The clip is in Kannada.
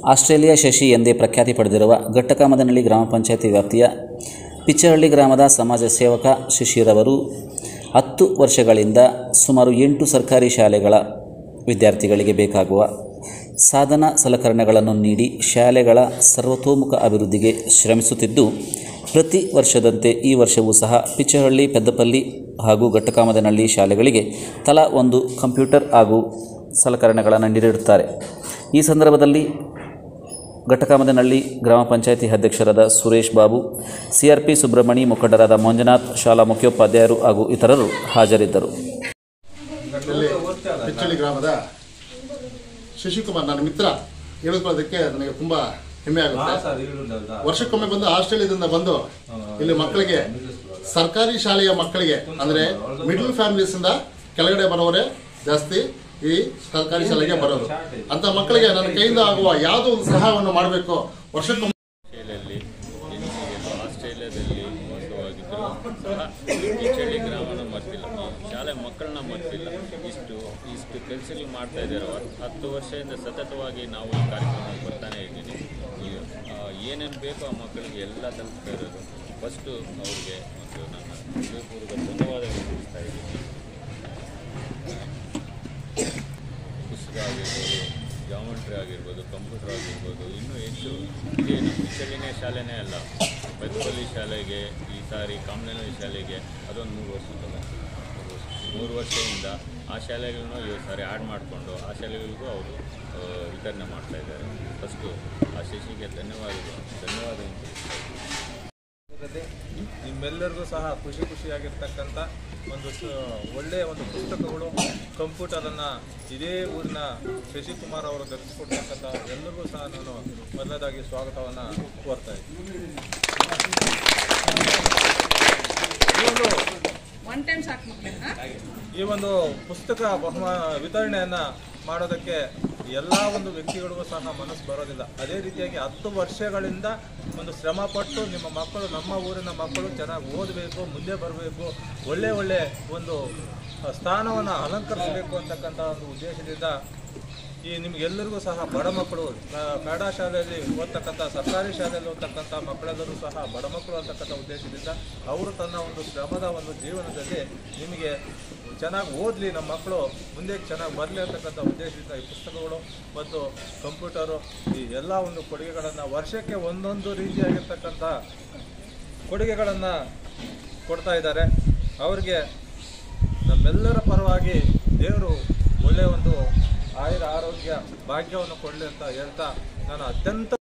ಆಸ್ಟ್ರೇಲಿಯಾ ಶಶಿ ಎಂದೇ ಪ್ರಖ್ಯಾತಿ ಪಡೆದಿರುವ ಘಟ್ಟಕಾಮದನಹಳ್ಳಿ ಗ್ರಾಮ ಪಂಚಾಯತಿ ವ್ಯಾಪ್ತಿಯ ಪಿಚ್ಚಹಳ್ಳಿ ಗ್ರಾಮದ ಸಮಾಜ ಸೇವಕ ಶಶಿರವರು ಹತ್ತು ವರ್ಷಗಳಿಂದ ಸುಮಾರು ಎಂಟು ಸರ್ಕಾರಿ ಶಾಲೆಗಳ ವಿದ್ಯಾರ್ಥಿಗಳಿಗೆ ಬೇಕಾಗುವ ಸಾಧನ ಸಲಕರಣೆಗಳನ್ನು ನೀಡಿ ಶಾಲೆಗಳ ಸರ್ವತೋಮುಖ ಅಭಿವೃದ್ಧಿಗೆ ಶ್ರಮಿಸುತ್ತಿದ್ದು ಪ್ರತಿ ವರ್ಷದಂತೆ ಈ ವರ್ಷವೂ ಸಹ ಪಿಚ್ಚಹಳ್ಳಿ ಪೆದ್ದಪಲ್ಲಿ ಹಾಗೂ ಘಟ್ಟಕಾಮದನಹಳ್ಳಿ ಶಾಲೆಗಳಿಗೆ ತಲಾ ಒಂದು ಕಂಪ್ಯೂಟರ್ ಹಾಗೂ ಸಲಕರಣೆಗಳನ್ನು ನೀಡಿರುತ್ತಾರೆ ಈ ಸಂದರ್ಭದಲ್ಲಿ ಘಟ್ಟಕಾಮದನಹಳ್ಳಿ ಗ್ರಾಮ ಪಂಚಾಯತಿ ಅಧ್ಯಕ್ಷರಾದ ಸುರೇಶ್ ಬಾಬು ಸಿಆರ್ಪಿ ಸುಬ್ರಹ್ಮಣಿ ಮುಖಂಡರಾದ ಮಂಜುನಾಥ್ ಶಾಲಾ ಮುಖ್ಯೋಪಾಧ್ಯಾಯರು ಹಾಗೂ ಇತರರು ಹಾಜರಿದ್ದರು ಇಲ್ಲಿ ಪಿಚ್ಚಳ್ಳಿ ಗ್ರಾಮದ ಶಶಿಕುಮಾರ್ ನನ್ನ ಮಿತ್ರ ಹೇಳಿಕೊಳ್ಳೋದಕ್ಕೆ ನನಗೆ ತುಂಬಾ ಹೆಮ್ಮೆ ಆಗುತ್ತೆ ವರ್ಷಕ್ಕೊಮ್ಮೆ ಬಂದು ಆಸ್ಟ್ರೇಲಿಯಾದಿಂದ ಬಂದು ಇಲ್ಲಿ ಮಕ್ಕಳಿಗೆ ಸರ್ಕಾರಿ ಶಾಲೆಯ ಮಕ್ಕಳಿಗೆ ಅಂದ್ರೆ ಮಿಡಲ್ ಫ್ಯಾಮಿಲೀಸ್ ಇಂದ ಕೆಳಗಡೆ ಬರೋರೇ ಜಾಸ್ತಿ ಈ ಸರ್ಕಾರಿ ಶಾಲೆಗೆ ಬರೋದು ಅಂತ ಮಕ್ಕಳಿಗೆ ನನ್ನ ಕೈಯಿಂದ ಆಗುವ ಯಾವುದೋ ಒಂದು ಸಹಾಯವನ್ನು ಮಾಡಬೇಕು ವರ್ಷಕ್ಕೊಮ್ಮೆ ಶಾಲೆಯಲ್ಲಿ ಎನ್ಸಿಎಲ್ ಆಸ್ಟ್ರೇಲಿಯಾದಲ್ಲಿ ವಾಸವಾಗಿದ್ದರು ಸಹ ಈ ಚಳಿ ಗ್ರಾಮನ ಮರ್ತಿಲ್ಲ ಈ ಶಾಲೆ ಮಕ್ಕಳನ್ನ ಮರ್ತಿಲ್ಲ ಇಷ್ಟು ಇಷ್ಟು ಕೆಲಸಗಳು ಮಾಡ್ತಾ ಇದ್ದಾರೆ ಹತ್ತು ವರ್ಷದಿಂದ ಸತತವಾಗಿ ನಾವು ಈ ಕಾರ್ಯಕ್ರಮಕ್ಕೆ ಬರ್ತಾನೆ ಇದ್ದೀನಿ ಈ, ಆ, ಏನೇನು ಬೇಕೋ ಆ ಮಕ್ಕಳಿಗೆ ಎಲ್ಲ ತಲುಪ್ತಾ ಇರೋದು ಫಸ್ಟು ಅವ್ರಿಗೆ ಒಂದು ನನ್ನ ಹೃದಯಪೂರ್ವಕ ಧನ್ಯವಾದಗಳು ತಿಳಿಸ್ತಾ ಇದ್ದೀನಿ ಪುಸ್ತಕ ಆಗಿರ್ಬೋದು ಜಾಮೆಟ್ರಿ ಆಗಿರ್ಬೋದು ಕಂಪ್ಯೂಟರ್ ಆಗಿರ್ಬೋದು ಇನ್ನೂ ಹೆಚ್ಚು ಇದೇ ನಮ್ಮ ಪಿಚ್ಚಲಿನೇ ಶಾಲೆನೇ ಅಲ್ಲ ಬೈಕಲ್ಲಿ ಶಾಲೆಗೆ ಈ ಸಾರಿ ಕಾಮನಹಳ್ಳಿ ಶಾಲೆಗೆ ಅದೊಂದು ಮೂರು ವರ್ಷದಲ್ಲ ಮೂರು ವರ್ಷ ಮೂರು ವರ್ಷದಿಂದ ಆ ಶಾಲೆಗಳನ್ನು ಈ ಸಾರಿ ಆ್ಯಡ್ ಮಾಡಿಕೊಂಡು ಆ ಶಾಲೆಗಳಿಗೂ ಅವರು ಆ, ವಿತರಣೆ ಮಾಡ್ತಾ ಇದ್ದಾರೆ ಫಸ್ಟು ಆ ಶಿಶಿಗೆ ಧನ್ಯವಾದಗಳು ಧನ್ಯವಾದಗಳು ತಿಳಿಸ್ತಾ ಇದ್ದೀನಿ. ಜೊತೆ ನಿಮ್ಮೆಲ್ಲರಿಗೂ ಸಹ ಖುಷಿ ಖುಷಿಯಾಗಿರ್ತಕ್ಕಂಥ ಒಂದು ಸ- ಒಳ್ಳೆಯ ಒಂದು ಪುಸ್ತಕಗಳು ಕಂಪ್ಯೂಟರನ್ನು ಇದೇ ಊರಿನ ಶಶಿಕುಮಾರ್ ಅವರು ಧರಿಸಿಕೊಡ್ತಕ್ಕಂಥ ಎಲ್ಲರಿಗೂ ಸಹ ನಾನು ಮೊದಲನೇದಾಗಿ ಸ್ವಾಗತವನ್ನು ಕೋರ್ತಾ ಇದ್ದೀನಿ ಈ ಒಂದು ಒನ್ ಟೈಮ್ ಸಾಕು ಮಕ್ಕಳೇ ಈ ಒಂದು ಪುಸ್ತಕ ಬಹುಮ ವಿತರಣೆಯನ್ನು ಮಾಡೋದಕ್ಕೆ ಎಲ್ಲ ಒಂದು ವ್ಯಕ್ತಿಗಳಿಗೂ ಸಹ ಮನಸ್ಸು ಬರೋದಿಲ್ಲ ಅದೇ ರೀತಿಯಾಗಿ ಹತ್ತು ವರ್ಷಗಳಿಂದ ಒಂದು ಶ್ರಮ ಪಟ್ಟು ನಿಮ್ಮ ಮಕ್ಕಳು ನಮ್ಮ ಊರಿನ ಮಕ್ಕಳು ಚೆನ್ನಾಗಿ ಓದಬೇಕು ಮುಂದೆ ಬರಬೇಕು ಒಳ್ಳೆ ಒಳ್ಳೆ ಒಂದು ಸ್ಥಾನವನ್ನು ಅಲಂಕರಿಸಬೇಕು ಅಂತಕ್ಕಂಥ ಒಂದು ಉದ್ದೇಶದಿಂದ ಈ ನಿಮ್ಗೆಲ್ಲರಿಗೂ ಸಹ ಬಡ ಮಕ್ಕಳು ಕ- ಕನ್ನಡ ಶಾಲೆಯಲ್ಲಿ ಓದ್ತಕ್ಕಂಥ ಸರ್ಕಾರಿ ಶಾಲೆಯಲ್ಲಿ ಓದ್ತಕ್ಕಂಥ ಮಕ್ಕಳೆಲ್ಲರೂ ಸಹ ಬಡ ಮಕ್ಕಳು ಅಂತಕ್ಕಂಥ ಉದ್ದೇಶದಿಂದ ಅವರು ತನ್ನ ಒಂದು ಶ್ರಮದ ಒಂದು ಜೀವನದಲ್ಲಿ ನಿಮಗೆ ಚೆನ್ನಾಗಿ ಓದಲಿ ನಮ್ಮ ಮಕ್ಕಳು ಮುಂದೆ ಚೆನ್ನಾಗಿ ಬರಲಿ ಅಂತಕ್ಕಂಥ ಉದ್ದೇಶದಿಂದ ಈ ಪುಸ್ತಕಗಳು ಮತ್ತು ಕಂಪ್ಯೂಟರು ಈ ಎಲ್ಲ ಒಂದು ಕೊಡುಗೆಗಳನ್ನು ವರ್ಷಕ್ಕೆ ಒಂದೊಂದು ರೀತಿಯಾಗಿರ್ತಕ್ಕಂಥ ಕೊಡುಗೆಗಳನ್ನು ಕೊಡ್ತಾ ಇದ್ದಾರೆ ಅವರಿಗೆ ನಮ್ಮೆಲ್ಲರ ಪರವಾಗಿ ದೇವರು ಒಳ್ಳೆಯ ಒಂದು ಆಯುರ ಆರೋಗ್ಯ ಭಾಗ್ಯವನ್ನು ಕೊಡಲಿ ಅಂತ ಹೇಳ್ತಾ ನಾನು ಅತ್ಯಂತ